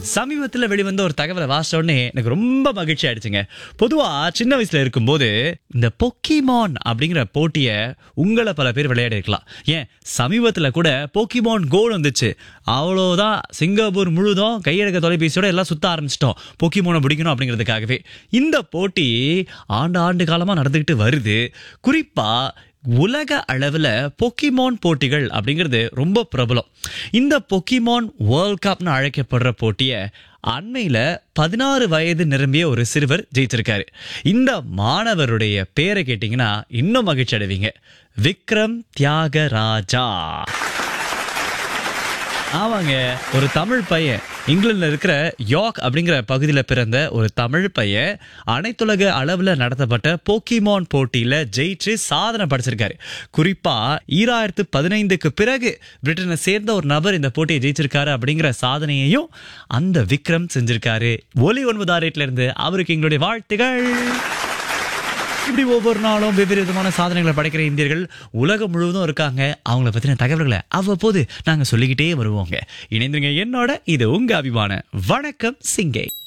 சமீபத்துல வெளிவந்த ஒரு தகவலை வாசிச்ச உடனே எனக்கு ரொம்ப மகிழ்ச்சி ஆயிடுச்சுங்க பொதுவா சின்ன வயசுல இருக்கும்போது இந்த பொக்கிமான் அப்படிங்கிற போட்டிய உங்களை பல பேர் விளையாடி இருக்கலாம் ஏன் சமீபத்துல கூட போக்கிமான் கோல் வந்துச்சு அவ்வளோதான் சிங்கப்பூர் முழுதும் கையெழுக்க தொலைபேசியோட எல்லாம் சுத்த ஆரம்பிச்சிட்டோம் போக்கிமோனை பிடிக்கணும் அப்படிங்கிறதுக்காகவே இந்த போட்டி ஆண்டு ஆண்டு காலமா நடந்துகிட்டு வருது குறிப்பா உலக அளவில் பொக்கிமான் போட்டிகள் அப்படிங்கிறது ரொம்ப பிரபலம் இந்த பொக்கிமான் வேர்ல்ட் கப்னு அழைக்கப்படுற போட்டியை அண்மையில் பதினாறு வயது நிரம்பிய ஒரு சிறுவர் ஜெயிச்சிருக்காரு இந்த மாணவருடைய பேரை கேட்டிங்கன்னா இன்னும் மகிழ்ச்சி அடைவீங்க விக்ரம் தியாகராஜா ஆமாங்க ஒரு தமிழ் பையன் இங்கிலாந்துல இருக்கிற யார்க் அப்படிங்கிற பகுதியில் பிறந்த ஒரு தமிழ் பையன் அனைத்துலக அளவில் நடத்தப்பட்ட போக்கிமான் போட்டியில ஜெயிச்சு சாதனை படைச்சிருக்காரு குறிப்பா ஈராயிரத்து பதினைந்துக்கு பிறகு பிரிட்டனை சேர்ந்த ஒரு நபர் இந்த போட்டியை ஜெயிச்சிருக்காரு அப்படிங்கிற சாதனையையும் அந்த விக்ரம் செஞ்சிருக்காரு ஒலி ஒன்பதாயிரத்துல இருந்து அவருக்கு எங்களுடைய வாழ்த்துகள் இப்படி ஒவ்வொரு நாளும் வெவ்வேறு விதமான சாதனைகளை படைக்கிற இந்தியர்கள் உலகம் முழுவதும் இருக்காங்க அவங்கள பத்தின தகவல்களை அவ்வப்போது நாங்க சொல்லிக்கிட்டே வருவோங்க இணைந்துங்க என்னோட இது உங்க அபிமான வணக்கம் சிங்கை